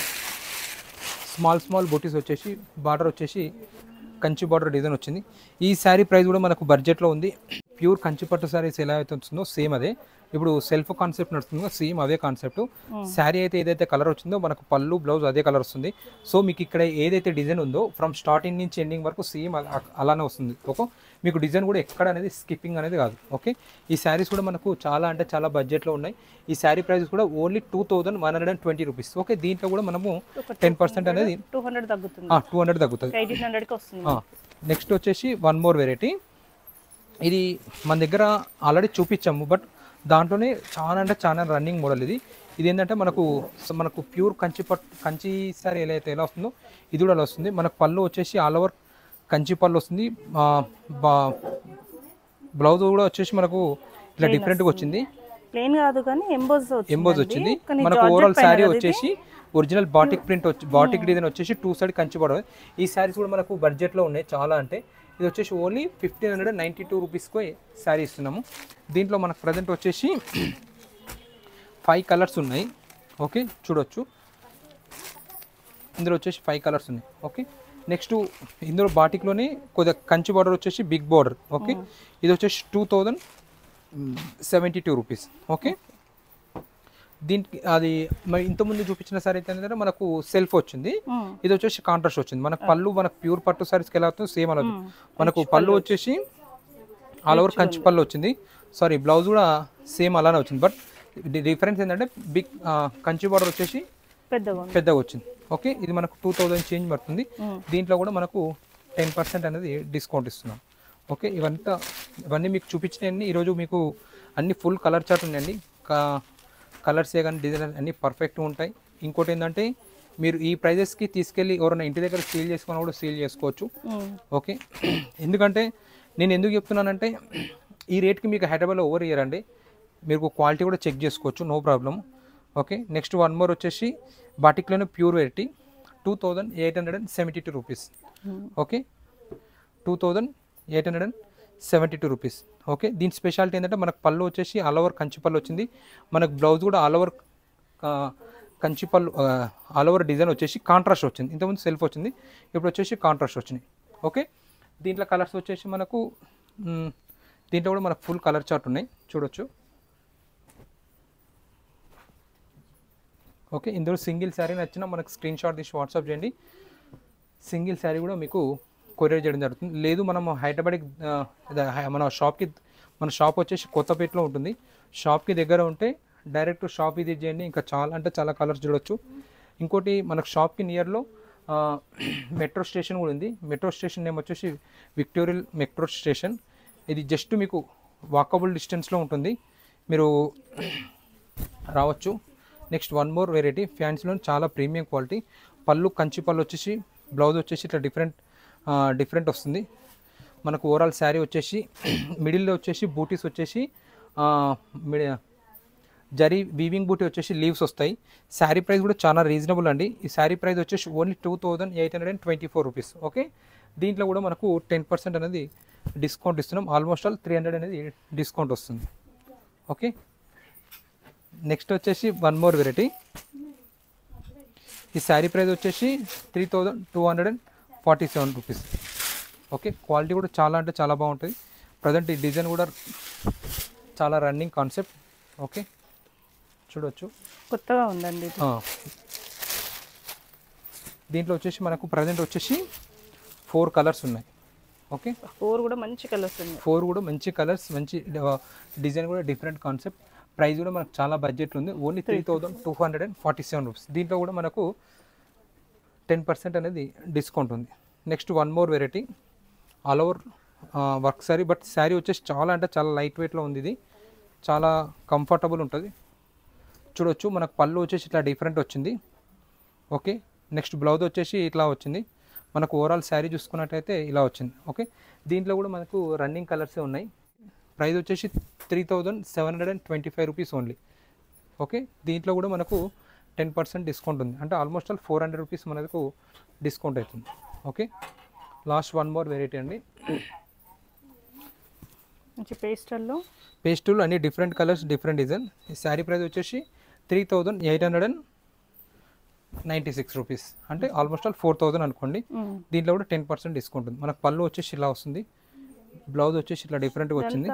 స్మాల్ స్మాల్ బూటీస్ వచ్చేసి బార్డర్ వచ్చేసి కంచి బార్డర్ డిజైన్ వచ్చింది ఈ శారీ ప్రైస్ కూడా మనకు బడ్జెట్లో ఉంది ప్యూర్ కంచి పట్టు శారీస్ ఎలా అయితే వస్తుందో సేమ్ అదే ఇప్పుడు సెల్ఫ్ కాన్సెప్ట్ నడుస్తుందో సేమ్ అదే కాన్సెప్ట్ శారీ అయితే ఏదైతే కలర్ వచ్చిందో మనకు పళ్ళు బ్లౌజ్ అదే కలర్ వస్తుంది సో మీకు ఇక్కడ ఏదైతే డిజైన్ ఉందో ఫ్రమ్ స్టార్టింగ్ నుంచి ఎండింగ్ వరకు సేమ్ అలానే వస్తుంది ఓకే మీకు డిజైన్ కూడా ఎక్కడ అనేది స్కిప్పింగ్ అనేది కాదు ఓకే ఈ శారీస్ కూడా మనకు చాలా అంటే చాలా బడ్జెట్లో ఉన్నాయి ఈ శారీ ప్రైస్ కూడా only two thousand one hundred and twenty rupees okay దీంట్లో కూడా మనము టెన్ పర్సెంట్ అనేది టూ హండ్రెడ్ తగ్గుతుంది టూ హండ్రెడ్ తగ్గుతుంది ఎయిటీన్ హండ్రెడ్కి వస్తుంది నెక్స్ట్ వచ్చేసి వన్ మోర్ వెరైటీ ఇది మన దగ్గర ఆల్రెడీ చూపించాము బట్ దాంట్లోనే చాలా అంటే చాలా రన్నింగ్ మోడల్ ఇది ఇది ఏంటంటే మనకు స- మనకు ప్యూర్ కంచి పట్టు కంచి సారీ ఎలా అయితే ఎలా వస్తుందో ఇది కూడా అలా వస్తుంది మనకు పళ్ళు వచ్చేసి ఆల్ ఓవర్ కంచి పళ్ళు వస్తుంది ఆ, బా- బ్లౌజ్ కూడా వచ్చేసి మనకు ఇట్లా డిఫరెంట్గా వచ్చింది ప్లేన్ కాదు కానీ ఎంబోజ్ ఎంబోజ్ వచ్చింది మనకు ఓవరాల్ శారీ వచ్చేసి ఒరిజినల్ బాటిక్ ప్రింట్ వచ్చి బాటిక్ డిజైన్ వచ్చేసి టూ సైడ్ కంచి పడవ ఈ శారీస్ కూడా మనకు బడ్జెట్లో ఉన్నాయి చాలా అంటే ఇది వచ్చేసి only fifteen hundred ninety two రూపీస్కి శారీ ఇస్తున్నాము దీంట్లో మనకు ప్రజెంట్ వచ్చేసి ఫైవ్ కలర్స్ ఉన్నాయి ఓకే చూడొచ్చు ఇందులో వచ్చేసి ఫైవ్ కలర్స్ ఉన్నాయి ఓకే నెక్స్ట్ ఇందులో బాటిక్లోనే కొద్దిగా కంచి బార్డర్ వచ్చేసి బిగ్ బార్డర్ ఓకే ఇది వచ్చేసి two thousand seventy two rupees okay దీనికి అది మరి ఇంతకుముందు చూపించిన సారీ అయితే ఏంటంటే మనకు సెల్ఫ్ వచ్చింది ఇది వచ్చేసి కాంట్రాస్ట్ వచ్చింది మనకు పళ్ళు మనకు ప్యూర్ పట్టు సారీస్కి ఎలా అవుతుంది సేమ్ అలా అవుతుంది. మనకు పళ్ళు వచ్చేసి ఆల్ ఓవర్ కంచి పళ్ళు వచ్చింది సారీ బ్లౌజ్ కూడా సేమ్ అలానే వచ్చింది బట్ డిఫరెన్స్ ఏంటంటే బిగ్ కంచి బార్డర్ వచ్చేసి పెద్దగా ఉంది పెద్దగా వచ్చింది ఓకే ఇది మనకు టూ థౌజండ్ చేంజ్ పడుతుంది దీంట్లో కూడా మనకు టెన్ పర్సెంట్ అనేది డిస్కౌంట్ ఇస్తున్నాం ఓకే ఇవంతా ఇవన్నీ మీకు చూపించినవన్నీ ఈరోజు మీకు అన్ని ఫుల్ కలర్ చార్ట్ ఉన్నాయండి కలర్సే కానీ డిజైన్ అన్నీ పర్ఫెక్ట్గా ఉంటాయి ఇంకోటి ఏంటంటే మీరు ఈ ప్రైజెస్కి తీసుకెళ్ళి ఎవరైనా ఇంటి దగ్గర సీల్ చేసుకున్నా కూడా సీల్ చేసుకోవచ్చు ఓకే ఎందుకంటే నేను ఎందుకు చెప్తున్నానంటే ఈ రేట్కి మీకు హైదరాబాద్లో ఓవర్ ఇయర్ అండి మీకు క్వాలిటీ కూడా చెక్ చేసుకోవచ్చు no problem okay next one more వచ్చేసి బాటిక్లోనే pure variety two thousand eight hundred and seventy two rupees okay two thousand eight hundred and seventy two rupees okay దీని స్పెషాలిటీ ఏంటంటే మనకు పళ్ళు వచ్చేసి ఆల్ ఓవర్ కంచి పళ్ళు వచ్చింది మనకు బ్లౌజ్ కూడా ఆల్ ఓవర్ కంచి పళ్ళు ఆల్ ఓవర్ డిజైన్ వచ్చేసి కాంట్రాస్ట్ వచ్చింది ఇంతకుముందు సెల్ఫ్ వచ్చింది ఇప్పుడు వచ్చేసి కాంట్రాస్ట్ వచ్చినాయి ఓకే దీంట్లో కలర్స్ వచ్చేసి మనకు మ్, దీంట్లో కూడా మనకు ఫుల్ కలర్ చార్ట్ ఉన్నాయి చూడొచ్చు ఓకే ఇందులో సింగిల్ శారీ నచ్చినా మనకు స్క్రీన్ షాట్ తీసి వాట్సాప్ చేయండి సింగిల్ శారీ కూడా మీకు కొరియర్ చేయడం జరుగుతుంది లేదు మనం హైదరాబాద్కి ఆ, ఇద- హై- మన షాప్కి మన షాప్ వచ్చేసి కొత్తపేటలో ఉంటుంది షాప్కి దగ్గర ఉంటే డైరెక్ట్ షాప్ ఇది చేయండి ఇంకా చాలా అంటే చాలా కలర్స్ చూడొచ్చు ఇంకోటి మనకు షాప్కి నియర్లో మెట్రో స్టేషన్ కూడా ఉంది మెట్రో స్టేషన్ నేమ్ వచ్చేసి విక్టోరియల్ మెట్రో స్టేషన్ ఇది జస్ట్ మీకు వాకబుల్ డిస్టెన్స్లో ఉంటుంది మీరు రావచ్చు నెక్స్ట్ వన్ మోర్ వెరైటీ ఫ్యాన్స్లో చాలా ప్రీమియం క్వాలిటీ పళ్ళు కంచి పళ్ళు వచ్చేసి బ్లౌజ్ వచ్చేసి ఇట్లా డిఫరెంట్ డిఫరెంట్ వస్తుంది మనకు ఓవరాల్ శారీ వచ్చేసి మిడిల్లో వచ్చేసి బూటీస్ వచ్చేసి ఆ, మిడి జరీ వీవింగ్ బూటీ వచ్చేసి లీవ్స్ వస్తాయి శారీ ప్రైస్ కూడా చాలా రీజనబుల్ అండి ఈ శారీ ప్రైస్ వచ్చేసి only two thousand eight hundred and twenty four rupees okay దీంట్లో కూడా మనకు టెన్ పర్సెంట్ అనేది డిస్కౌంట్ ఇస్తున్నాం ఆల్మోస్ట్ ఆల్ త్రీ హండ్రెడ్ అనేది డిస్కౌంట్ వస్తుంది ఓకే నెక్స్ట్ వచ్చేసి వన్ మోర్ వెరైటీ ఈ శారీ ప్రైస్ వచ్చేసి three thousand two hundred and forty seven rupees okay quality కూడా చాలా అంటే చాలా బాగుంటుంది ప్రజెంట్ ఈ డిజైన్ కూడా చాలా రన్నింగ్ కాన్సెప్ట్ ఓకే చూడొచ్చు కొత్తగా ఉందండి ఇది ఆ. దీంట్లో వచ్చేసి మనకు ప్రజెంట్ వచ్చేసి ఫోర్ కలర్స్ ఉన్నాయి ఓకే ఫోర్ కూడా మంచి కలర్స్ ఉన్నాయి ఫోర్ కూడా మంచి కలర్స్ మంచి డిజైన్ కూడా డిఫరెంట్ కాన్సెప్ట్ ప్రైస్ కూడా మనకు చాలా బడ్జెట్ ఉంది only three thousand two hundred and forty seven rupees దీంట్లో కూడా మనకు టెన్ పర్సెంట్ అనేది డిస్కౌంట్ ఉంది next one more variety all over work sari but sari వచ్చేసి చాలా అంటే చాలా లైట్ వెయిట్లో ఉంది ఇది చాలా కంఫర్టబుల్ ఉంటుంది చూడొచ్చు మనకు పళ్ళు వచ్చేసి ఇట్లా డిఫరెంట్ వచ్చింది ఓకే నెక్స్ట్ బ్లౌజ్ వచ్చేసి ఇట్లా వచ్చింది మనకు ఓవరాల్ శారీ చూసుకున్నట్టయితే ఇలా వచ్చింది ఓకే దీంట్లో కూడా మనకు రన్నింగ్ కలర్సే ఉన్నాయి ప్రైస్ వచ్చేసి three thousand seven hundred and twenty five rupees only okay దీంట్లో కూడా మనకు టెన్ పర్సెంట్ డిస్కౌంట్ ఉంది అంటే almost all four hundred rupees మనకు డిస్కౌంట్ అవుతుంది okay last one more variety అండి మంచి పేస్టల్లో పేస్టులు అన్ని డిఫరెంట్ కలర్స్ డిఫరెంట్ డిజైన్ ఈ శారీ ప్రైస్ వచ్చేసి three thousand eight hundred and ninety six rupees అంటే ఆల్మోస్ట్ ఆల్ ఫోర్ థౌజండ్ అనుకోండి దీంట్లో కూడా టెన్ పర్సెంట్ డిస్కౌంట్ ఉంది మనకు పళ్ళు వచ్చేసి ఇలా వస్తుంది బ్లౌజ్ వచ్చేసి ఇట్లా డిఫరెంట్గా వచ్చింది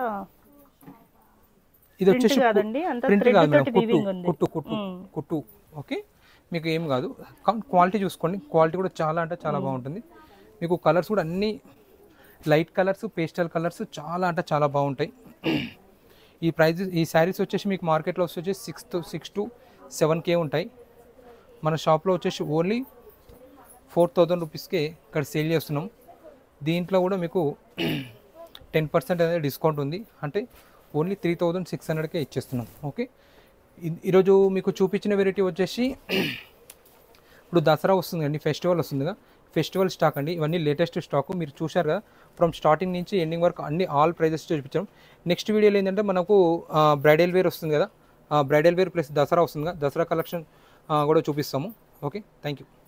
ఇది Print వచ్చేసి కాదండి, అంతా ప్రింట్ thread కాదు మేడం తోటి కుట్టు weaving ఉంది. కుట్టు కుట్టు కుట్టు ఓకే మీకు ఏం కాదు క్వాలిటీ చూసుకోండి క్వాలిటీ కూడా చాలా అంటే చాలా బాగుంటుంది మీకు కలర్స్ కూడా అన్ని లైట్ కలర్స్ పేస్టల్ కలర్స్ చాలా అంటే చాలా బాగుంటాయి ఈ ప్రైజెస్ ఈ శారీస్ వచ్చేసి మీకు మార్కెట్లో వచ్చేసి six to six to seven K ఉంటాయి మన షాప్లో వచ్చేసి ఓన్లీ ఫోర్ థౌజండ్ రూపీస్కే ఇక్కడ సేల్ చేస్తున్నాం దీంట్లో కూడా మీకు టెన్ పర్సెంట్ అనేది డిస్కౌంట్ ఉంది అంటే ఓన్లీ త్రీ థౌజండ్ సిక్స్ హండ్రెడ్కే ఇచ్చేస్తున్నాం ఓకే ఇ- ఈరోజు మీకు చూపించిన వెరైటీ వచ్చేసి ఇప్పుడు దసరా వస్తుంది అండి ఫెస్టివల్ వస్తుందిగా ఫెస్టివల్ స్టాక్ అండి ఇవన్నీ లేటెస్ట్ స్టాక్ మీరు చూశారు కదా ఫ్రమ్ స్టార్టింగ్ నుంచి ఎండింగ్ వరకు అన్ని ఆల్ ప్రైజెస్ చూపించాం నెక్స్ట్ వీడియోలో ఏంటంటే మనకు బ్రైడల్ వేర్ వస్తుంది కదా బ్రైడల్ వేర్ ప్లస్ దసరా వస్తుంది కదా దసరా కలెక్షన్ కూడా చూపిస్తాము ఓకే థ్యాంక్ యూ